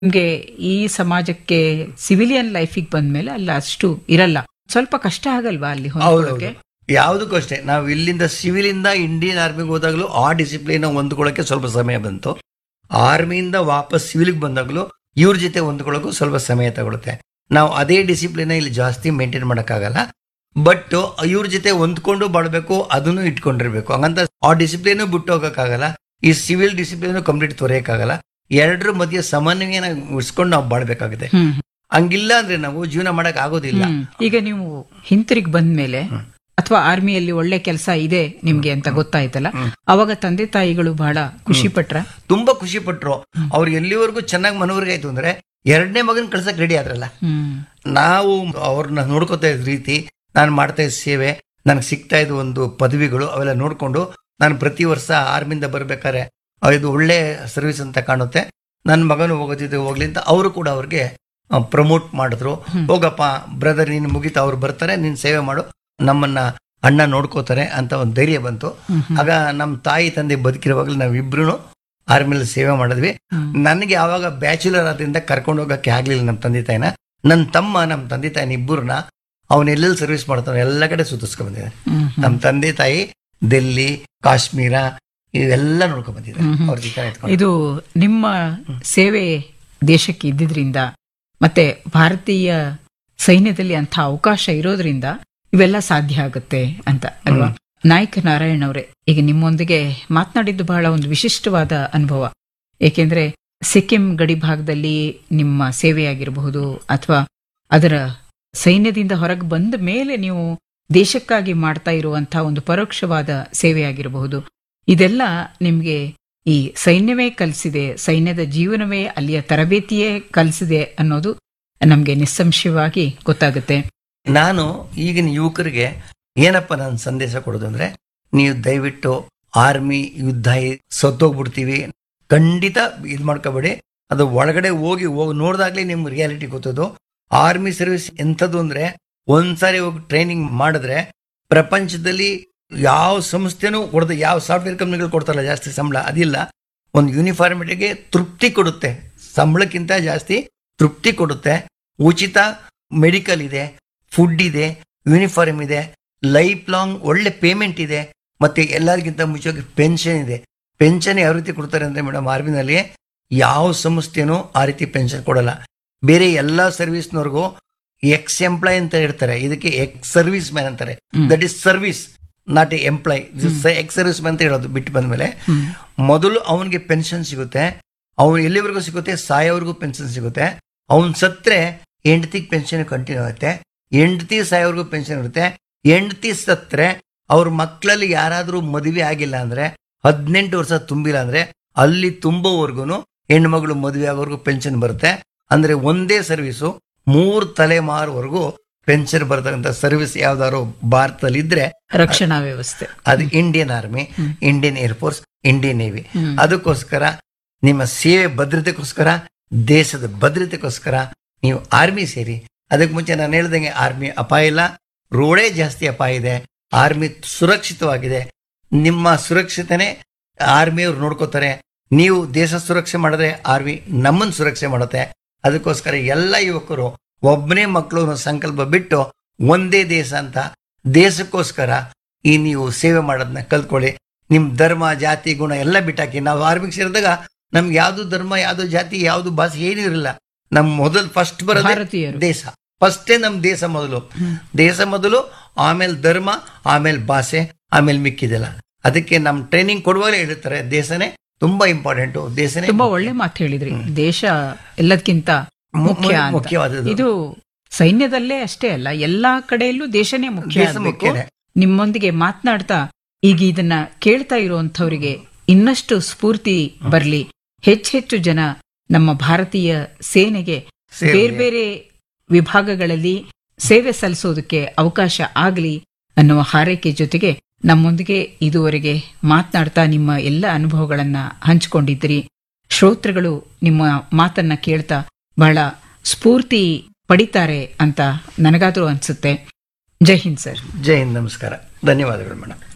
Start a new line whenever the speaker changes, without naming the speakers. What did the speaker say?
ನಿಮ್ಗೆ ಈ ಸಮಾಜಕ್ಕೆ ಸಿವಿಲಿಯನ್ ಲೈಫಿಗೆ ಬಂದ್ಮೇಲೆ ಅಲ್ಲಿ ಅಷ್ಟು ಇರಲ್ಲ ಸ್ವಲ್ಪ ಕಷ್ಟ ಆಗಲ್ವಾ ಅಲ್ಲಿ ಹೊಂದ್ಕೊಳ್ಳೋಕೆ
ಯಾವುದಕ್ಕೂ ಅಷ್ಟೇ ನಾವು ಇಲ್ಲಿಂದ ಸಿವಿಲ್ ಇಂದ ಇಂಡಿಯನ್ ಆರ್ಮಿಗೆ ಹೋದಾಗಲೂ ಆ ಡಿಸಿಪ್ಲಿನ್ ಹೊಂದ್ಕೊಳ್ಳೋಕೆ ಸ್ವಲ್ಪ ಸಮಯ ಬಂತು ಆರ್ಮಿಯಿಂದ ವಾಪಸ್ ಸಿವಿಲ್ಗೆ ಬಂದಾಗಲೂ ಇವ್ರ ಜೊತೆ ಹೊಂದ್ಕೊಳ್ಳೋಕ್ಕೂ ಸ್ವಲ್ಪ ಸಮಯ ತಗೊಳುತ್ತೆ ನಾವು ಅದೇ ಡಿಸಿಪ್ಲಿನ್ ಇಲ್ಲಿ ಜಾಸ್ತಿ ಮೇಂಟೈನ್ ಮಾಡೋಕ್ಕಾಗಲ್ಲ ಬಟ್ ಇವ್ರ ಜೊತೆ ಹೊಂದ್ಕೊಂಡು ಬಾಳ್ಬೇಕು ಅದನ್ನು ಇಟ್ಕೊಂಡಿರ್ಬೇಕು ಹಂಗಂತ ಆ ಡಿಸಿಪ್ಲಿನ್ ಬಿಟ್ಟು ಹೋಗೋಕ್ಕಾಗಲ್ಲ ಈ ಸಿವಿಲ್ ಡಿಸಿಪ್ಲಿನ್ ಕಂಪ್ಲೀಟ್ ತೊರೆಯೋಕ್ಕಾಗಲ್ಲ ಎರಡರ ಮಧ್ಯೆ ಸಮನ್ವಯನ ಉಳಿಸ್ಕೊಂಡು ನಾವು ಬಾಳ್ಬೇಕಾಗುತ್ತೆ
ಹ್ಮ್
ಹಂಗಿಲ್ಲ ಅಂದ್ರೆ ನಾವು ಜೀವನ ಮಾಡಕ್ ಆಗೋದಿಲ್ಲ
ಹ್ಮ್. ಈಗ ನೀವು ಹಿಂತಿರುಗಿ ಬಂದ್ಮೇಲೆ ಅಥವಾ ಆರ್ಮಿಯಲ್ಲಿ ಒಳ್ಳೆ ಕೆಲಸ ಇದೆ ನಿಮ್ಗೆ ಅಂತ ಗೊತ್ತಾಯ್ತಲ್ಲ ಅವಾಗ ತಂದೆ ತಾಯಿಗಳು ಬಹಳ ಖುಷಿ ಪಟ್ರ
ತುಂಬಾ ಖುಷಿ ಪಟ್ರು ಅವ್ರು ಎಲ್ಲಿವರೆಗೂ ಚೆನ್ನಾಗಿ ಮನವರಿಕೆ ಆಯ್ತು ಅಂದ್ರೆ ಎರಡನೇ ಮಗನ್ ಕಳ್ಸಕ್ ರೆಡಿ ಆದ್ರಲ್ಲ
ಹ್ಮ್
ನಾವು ಅವ್ರನ್ನ ನೋಡ್ಕೋತಾ ಇದ್ದ ರೀತಿ ನಾನು ಮಾಡ್ತಾ ಇದ್ದ ಸೇವೆ ನನಗೆ ಸಿಗ್ತಾ ಇದ್ದ ಒಂದು ಪದವಿಗಳು ಅವೆಲ್ಲ ನೋಡ್ಕೊಂಡು ನಾನು ಪ್ರತಿ ವರ್ಷ ಆರ್ಮಿಂದ ಬರ್ಬೇಕಾದ್ರೆ ಆ, ಇದು ಒಳ್ಳೆ ಸರ್ವಿಸ್ ಅಂತ ಕಾಣುತ್ತೆ ನನ್ನ ಮಗನು ಹೋಗೋದಿದೆ ಹೋಗ್ಲಿ ಅಂತ ಅವರು ಕೂಡ ಅವ್ರಿಗೆ ಪ್ರಮೋಟ್ ಮಾಡಿದ್ರು ಹೋಗಪ್ಪ ಬ್ರದರ್ ನೀನು ಮುಗಿತಾ ಅವ್ರು ಬರ್ತಾರೆ ನೀನು ಸೇವೆ ಮಾಡು ನಮ್ಮನ್ನ ಅಣ್ಣ ನೋಡ್ಕೋತಾರೆ ಅಂತ ಒಂದು ಧೈರ್ಯ ಬಂತು ಆಗ ನಮ್ಮ ತಾಯಿ ತಂದೆ ಬದುಕಿರುವಾಗಲೂ ನಾವಿಬ್ರು ಆರ್ಮಿಲಿ ಸೇವೆ ಮಾಡಿದ್ವಿ ನನಗೆ ಆವಾಗ ಬ್ಯಾಚುಲರ್ ಆದ್ರಿಂದ ಕರ್ಕೊಂಡು ಹೋಗಕ್ಕೆ ಆಗ್ಲಿಲ್ಲ ನಮ್ಮ ತಂದೆ ತಾಯಿನ ನನ್ನ ತಮ್ಮ ನಮ್ಮ ತಂದೆ ತಾಯಿನ ಇಬ್ಬರನ್ನ ಅವನ ಎಲ್ಲೆಲ್ಲಿ ಸರ್ವಿಸ್ ಮಾಡ್ತಾನೆ ಎಲ್ಲ ಕಡೆ ಸುತ್ತಿಸ್ಕೊಂಡ್ ಬಂದಿದ್ದಾನೆ
ಹ್ಮ್
ನಮ್ಮ ತಂದೆ ತಾಯಿ ಡೆಲ್ಲಿ ಕಾಶ್ಮೀರ ಇವೆಲ್ಲ ನೋಡ್ಕೊಂಡ್ ಬಂದಿದ್ದಾರೆ ಅವ್ರ ಜೊತೆ ಇದ್ಕೊಂಡು.
ಇದು ನಿಮ್ಮ ಸೇವೆ ದೇಶಕ್ಕೆ ಇದ್ದಿದ್ರಿಂದ ಮತ್ತೆ ಭಾರತೀಯ ಸೈನ್ಯದಲ್ಲಿ ಅಂತ ಅವಕಾಶ ಇರೋದ್ರಿಂದ ಇವೆಲ್ಲ ಸಾಧ್ಯ ಆಗುತ್ತೆ ಅಂತ ಅಲ್ವಾ ನಾಯಕ ನಾರಾಯಣ್ ಅವರೇ ಈಗ ನಿಮ್ಮೊಂದಿಗೆ ಮಾತನಾಡಿದ್ದು ಬಹಳ ಒಂದು ವಿಶಿಷ್ಟವಾದ ಅನುಭವ ಏಕೆಂದ್ರೆ ಸಿಕ್ಕಿಂ ಗಡಿ ಭಾಗದಲ್ಲಿ ನಿಮ್ಮ ಸೇವೆಯಾಗಿರಬಹುದು ಅಥವಾ ಅದರ ಸೈನ್ಯದಿಂದ ಹೊರಗೆ ಬಂದ ಮೇಲೆ ನೀವು ದೇಶಕ್ಕಾಗಿ ಮಾಡ್ತಾ ಇರುವಂತಹ ಒಂದು ಪರೋಕ್ಷವಾದ ಸೇವೆಯಾಗಿರಬಹುದು ಇದೆಲ್ಲ ನಿಮ್ಗೆ ಈ ಸೈನ್ಯವೇ ಕಲಿಸಿದೆ ಸೈನ್ಯದ ಜೀವನವೇ ಅಲ್ಲಿಯ ತರಬೇತಿಯೇ ಕಲಿಸಿದೆ ಅನ್ನೋದು ನಮ್ಗೆ ನಿಸ್ಸಂಶಯವಾಗಿ ಗೊತ್ತಾಗುತ್ತೆ
ನಾನು ಈಗಿನ ಯುವಕರಿಗೆ ಏನಪ್ಪ ನಾನು ಸಂದೇಶ ಕೊಡೋದು ಅಂದ್ರೆ ನೀವು ದಯವಿಟ್ಟು ಆರ್ಮಿ ಯುದ್ಧ ಸತ್ತೋಗ್ಬಿಡ್ತೀವಿ ಖಂಡಿತ ಇದು ಮಾಡ್ಕೋಬೇಡಿ ಅದು ಒಳಗಡೆ ಹೋಗಿ ಹೋಗಿ ನೋಡ್ದಾಗ್ಲೇ ನಿಮ್ಗೆ ರಿಯಾಲಿಟಿ ಗೊತ್ತದು ಆರ್ಮಿ ಸರ್ವಿಸ್ ಎಂಥದ್ದು ಅಂದ್ರೆ ಒಂದ್ಸಾರಿ ಹೋಗಿ ಟ್ರೈನಿಂಗ್ ಮಾಡಿದ್ರೆ ಪ್ರಪಂಚದಲ್ಲಿ ಯಾವ ಸಂಸ್ಥೆನೂ ಕೊಡದೆ ಯಾವ ಸಾಫ್ಟ್ವೇರ್ ಕಂಪ್ನಿಗಳು ಕೊಡ್ತಾರಲ್ಲ ಜಾಸ್ತಿ ಸಂಬಳ ಅದಿಲ್ಲ ಒಂದು ಯೂನಿಫಾರ್ಮಿಟಿಗೆ ತೃಪ್ತಿ ಕೊಡುತ್ತೆ ಸಂಬಳಕ್ಕಿಂತ ಜಾಸ್ತಿ ತೃಪ್ತಿ ಕೊಡುತ್ತೆ ಉಚಿತ ಮೆಡಿಕಲ್ ಇದೆ ಫುಡ್ ಇದೆ ಯೂನಿಫಾರ್ಮ್ ಇದೆ ಲೈಫ್ ಲಾಂಗ್ ಒಳ್ಳೆ ಪೇಮೆಂಟ್ ಇದೆ ಮತ್ತೆ ಎಲ್ಲರಿಗಿಂತ ಮುಖ್ಯವಾಗಿ ಪೆನ್ಷನ್ ಇದೆ ಪೆನ್ಷನ್ ಯಾವ ರೀತಿ ಕೊಡ್ತಾರೆ ಅಂದ್ರೆ ಮೇಡಮ್ ಆರ್ಮಿನಲ್ಲಿ ಯಾವ ಸಂಸ್ಥೆನೂ ಆ ರೀತಿ ಪೆನ್ಷನ್ ಕೊಡಲ್ಲ ಬೇರೆ ಎಲ್ಲಾ ಸರ್ವಿಸ್ನವ್ರಿಗೂ ಎಕ್ಸ್ ಎಂಪ್ಲಾಯ್ ಅಂತ ಹೇಳ್ತಾರೆ ಇದಕ್ಕೆ ಎಕ್ಸ್ ಸರ್ವಿಸ್ ಮ್ಯಾನ್ ಅಂತಾರೆ that is service not a employee ex serviceman ಅಂತ ಹೇಳೋದು ಬಿಟ್ಟು ಬಂದ್ಮೇಲೆ ಮೊದಲು ಅವನಿಗೆ ಪೆನ್ಷನ್ ಸಿಗುತ್ತೆ ಅವನು ಎಲ್ಲಿವರೆಗೂ ಸಿಗುತ್ತೆ ಸಾಯೋವರೆಗೂ ಪೆನ್ಷನ್ ಸಿಗುತ್ತೆ ಅವನ್ ಸತ್ರೆ ಹೆಂಡತಿಗೆ ಪೆನ್ಷನ್ ಕಂಟಿನ್ಯೂ ಆಗುತ್ತೆ ಹೆಂಡತಿ ಸಾಯೋವರೆಗೂ ಪೆನ್ಷನ್ ಇರುತ್ತೆ ಹೆಂಡತಿ ಸತ್ರೆ ಅವ್ರ ಮಕ್ಕಳಲ್ಲಿ ಯಾರಾದ್ರೂ ಮದುವೆ ಆಗಿಲ್ಲ ಅಂದ್ರೆ ಹದಿನೆಂಟು ವರ್ಷ ತುಂಬಿಲ್ಲ ಅಂದ್ರೆ ಅಲ್ಲಿ ತುಂಬುವವರೆಗೂ ಹೆಣ್ಮಗಳು ಮದುವೆ ಆಗೋವರೆಗೂ ಪೆನ್ಷನ್ ಬರುತ್ತೆ ಅಂದ್ರೆ ಒಂದೇ ಸರ್ವಿಸು ಮೂರು ತಲೆಮಾರುವರೆಗೂ ಪೆನ್ಷನ್ ಬರ್ತಕ್ಕಂಥ ಸರ್ವಿಸ್ ಯಾವ್ದಾದ್ರು ಭಾರತದಲ್ಲಿ ಇದ್ರೆ
ರಕ್ಷಣಾ ವ್ಯವಸ್ಥೆ
ಅದು Indian army Indian air force Indian navy ಅದಕ್ಕೋಸ್ಕರ ನಿಮ್ಮ ಸೇವೆ ಭದ್ರತೆಗೋಸ್ಕರ ದೇಶದ ಭದ್ರತೆಗೋಸ್ಕರ ನೀವು ಆರ್ಮಿ ಸೇರಿ ಅದಕ್ಕೆ ಮುಂಚೆ ನಾನು ಹೇಳ್ದಂಗೆ ಆರ್ಮಿ ಅಪಾಯ ಇಲ್ಲ ರೋಡೇ ಜಾಸ್ತಿ ಅಪಾಯ ಇದೆ ಆರ್ಮಿ ಸುರಕ್ಷಿತವಾಗಿದೆ ನಿಮ್ಮ ಸುರಕ್ಷತೆನೆ ಆರ್ಮಿಯವ್ರು ನೋಡ್ಕೋತಾರೆ ನೀವು ದೇಶ ಸುರಕ್ಷೆ ಮಾಡಿದ್ರೆ ಆರ್ಮಿ ನಮ್ಮನ್ನು ಸುರಕ್ಷೆ ಮಾಡುತ್ತೆ ಅದಕ್ಕೋಸ್ಕರ ಎಲ್ಲ ಯುವಕರು ಒಬ್ಬನೇ ಮಕ್ಕಳು ಅನ್ನೋ ಸಂಕಲ್ಪ ಬಿಟ್ಟು ಒಂದೇ ದೇಶ ಅಂತ ದೇಶಕ್ಕೋಸ್ಕರ ಈ ನೀವು ಸೇವೆ ಮಾಡೋದನ್ನ ಕಲ್ತ್ಕೊಳ್ಳಿ ನಿಮ್ ಧರ್ಮ ಜಾತಿ ಗುಣ ಎಲ್ಲ ಬಿಟ್ಟಾಕಿ ನಾವು ಆರ್ಮಿಗೆ ಸೇರಿದಾಗ ನಮ್ಗೆ ಯಾವ್ದು ಧರ್ಮ ಯಾವ್ದು ಜಾತಿ ಯಾವ್ದು ಭಾಷೆ ಏನೂ ಇರಲಿಲ್ಲ ನಮ್ ಮೊದಲು ಫಸ್ಟ್ ಬರೋದೇ
ಭಾರತೀಯರು.
ದೇಶ ಫಸ್ಟೇ ನಮ್ ದೇಶ ಮೊದಲು ದೇಶ ಮೊದಲು ಆಮೇಲೆ ಧರ್ಮ ಆಮೇಲೆ ಭಾಷೆ ಆಮೇಲೆ ಮಿಕ್ಕಿದೆಲ್ಲ ಅದಕ್ಕೆ ನಮ್ ಟ್ರೈನಿಂಗ್ ಕೊಡುವಾಗಲೇ ಹೇಳ್ತಾರೆ ದೇಶನೇ ತುಂಬಾ ಇಂಪಾರ್ಟೆಂಟ್ ದೇಶನೇ
ತುಂಬಾ ಒಳ್ಳೆ ಮಾತು ಹೇಳಿದ್ರಿ ದೇಶ ಎಲ್ಲದಕ್ಕಿಂತ
ಮು-
ಮುಖ್ಯ ಅಂತ
ಮುಖ್ಯವಾದದ್ದು.
ಇದು ಸೈನ್ಯದಲ್ಲೇ ಅಷ್ಟೇ ಅಲ್ಲ ಎಲ್ಲಾ ಕಡೆಯಲ್ಲೂ ದೇಶನೇ ಮುಖ್ಯ
ದೇಶ
ಆಗ್ಬೇಕು.
ಮುಖ್ಯನೇ.
ನಿಮ್ಮೊಂದಿಗೆ ಮಾತನಾಡ್ತಾ ಈಗ ಇದನ್ನ ಕೇಳ್ತಾ ಇರುವಂತವರಿಗೆ ಇನ್ನಷ್ಟು ಸ್ಫೂರ್ತಿ ಬರ್ಲಿ ಹೆಚ್ಚೆಚ್ಚು ಜನ ನಮ್ಮ ಭಾರತೀಯ ಸೇನೆಗೆ
ಸೇವೆಗೆ.
ಬೇರೆ ಬೇರೆ ವಿಭಾಗಗಳಲ್ಲಿ ಸೇವೆ ಸಲ್ಲಿಸೋದಕ್ಕೆ ಅವಕಾಶ ಆಗಲಿ ಅನ್ನುವ ಹಾರೈಕೆ ಜೊತೆಗೆ ನಮ್ಮೊಂದಿಗೆ ಇದುವರೆಗೆ ಮಾತನಾಡ್ತಾ ನಿಮ್ಮ ಎಲ್ಲ ಅನುಭವಗಳನ್ನ ಹಂಚಿಕೊಂಡಿದ್ದೀರಿ ಶ್ರೋತೃಗಳು ನಿಮ್ಮ ಮಾತನ್ನ ಕೇಳ್ತಾ ಬಹಳ ಸ್ಫೂರ್ತಿ ಪಡಿತಾರೆ ಅಂತ ನನಗಾದ್ರೂ ಅನ್ಸುತ್ತೆ ಜೈ ಹಿಂದ್ ಸರ್
ಜೈ ಹಿಂದ್ ನಮಸ್ಕಾರ ಧನ್ಯವಾದಗಳು ಮೇಡಮ್